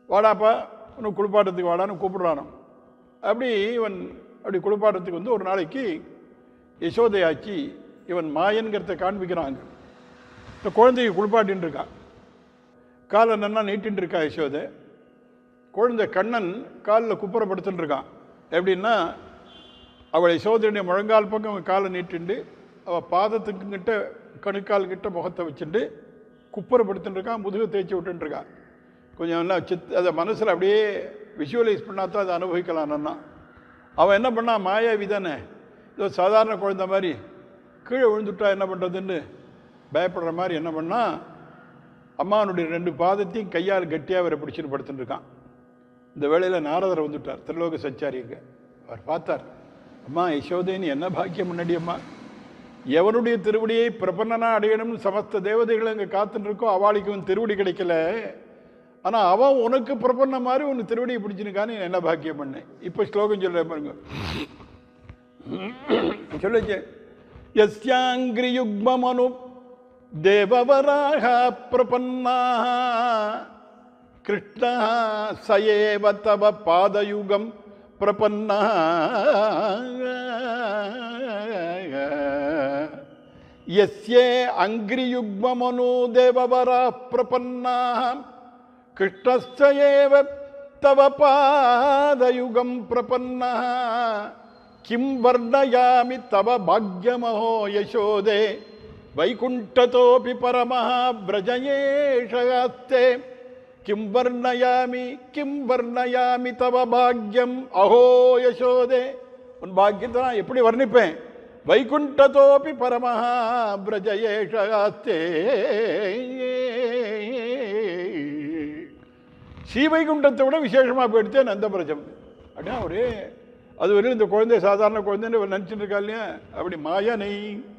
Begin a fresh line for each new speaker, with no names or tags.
வாடாப்பா உனக்கு குளிப்பாட்டத்துக்கு வாடான்னு கூப்பிடுறானோ அப்படி இவன் அப்படி குளிப்பாட்டத்துக்கு வந்து ஒரு நாளைக்கு யசோதையாச்சி இவன் மாயன்கிறத காண்பிக்கிறாங்க இந்த குழந்தைக்கு குளிப்பாட்டின்னு இருக்கான் காலை நன்னா நீட்டின்னு இருக்கா யசோதை குழந்தை கண்ணன் காலில் குப்புறப்படுத்துன்னு இருக்கான் எப்படின்னா அவளை யசோதையுடைய முழங்கால் பக்கம் அவன் காலை நீட்டிண்டு அவள் பாதத்துக்கு கிட்ட கணுக்கால் கிட்ட முகத்தை வச்சுட்டு குப்புறப்படுத்துன்னு இருக்கான் முதுகு தேய்ச்சி விட்டுன்னு இருக்கான் கொஞ்சம் நல்லா சித் அதை மனசில் அப்படியே விஷுவலைஸ் பண்ணால் தான் அதை அனுபவிக்கலாம் நன்னா அவன் என்ன பண்ணான் மாயாவி தானே ஏதோ சாதாரண குழந்தை மாதிரி கீழே விழுந்துட்டா என்ன பண்ணுறதுன்னு பயப்படுற மாதிரி என்ன பண்ணா அம்மாவனுடைய ரெண்டு பாதத்தையும் கையால் கட்டியாக அவரை பிடிச்சிட்டு படுத்துட்டு இருக்கான் இந்த வேளையில் நாரதர் வந்துட்டார் திருலோக சச்சாரிங்க அவர் பார்த்தார் அம்மா யசோதைன்னு என்ன பாக்கியம் முன்னாடி அம்மா எவனுடைய திருவடியை பிரபன்னனா அடையணும்னு சமஸ்த தேவதைகள் அங்கே காத்துட்டு இருக்கோ அவளுக்கு அவன் திருவடி கிடைக்கல ஆனால் அவன் உனக்கு பிரபன்ன மாதிரி உன் திருவடியை பிடிச்சிருக்கான்னு நீ என்ன பாக்கியம் பண்ணேன் இப்போ ஸ்லோகம் சொல்ற பாருங்க சொல்லுச்சு யஸ்யாங்கிரி யுக்மனு தேவவராக பிரபன்னா கிருஷ்ண சயேவ தவ பாதயுகம் பிரபன்னா யஸ்யே அங்கிரியுக்மனு தேவவரா பிரபன்னா கிருஷ்ணஸ்யேவ தவ பாதயுகம் பிரபன்னா கிம் வர்ணயாமி தவ பாக்யமஹோ யசோதே வைகுண்டதோபி பரமஹ व्रजयेषयास्ते கிம் வர்ணயாமி கிம் வர்ணயாமி தவ பாக்யம் அஹோ யசோதே உன் பாக்கியத்தை நான் எப்படி வர்ணிப்பேன் வைகுண்டதோபி பரமஹ व्रजयेषयास्ते ஸ்ரீவைகுண்டத்தை விட விசேஷமாக போயிடுச்சு நந்தபிரஜம் அப்படின்னா ஒரே அது வரையும் இந்த குழந்தை சாதாரண குழந்தைன்னு இவன் நினச்சிட்டு இருக்கா இல்லையா அப்படி மாயனை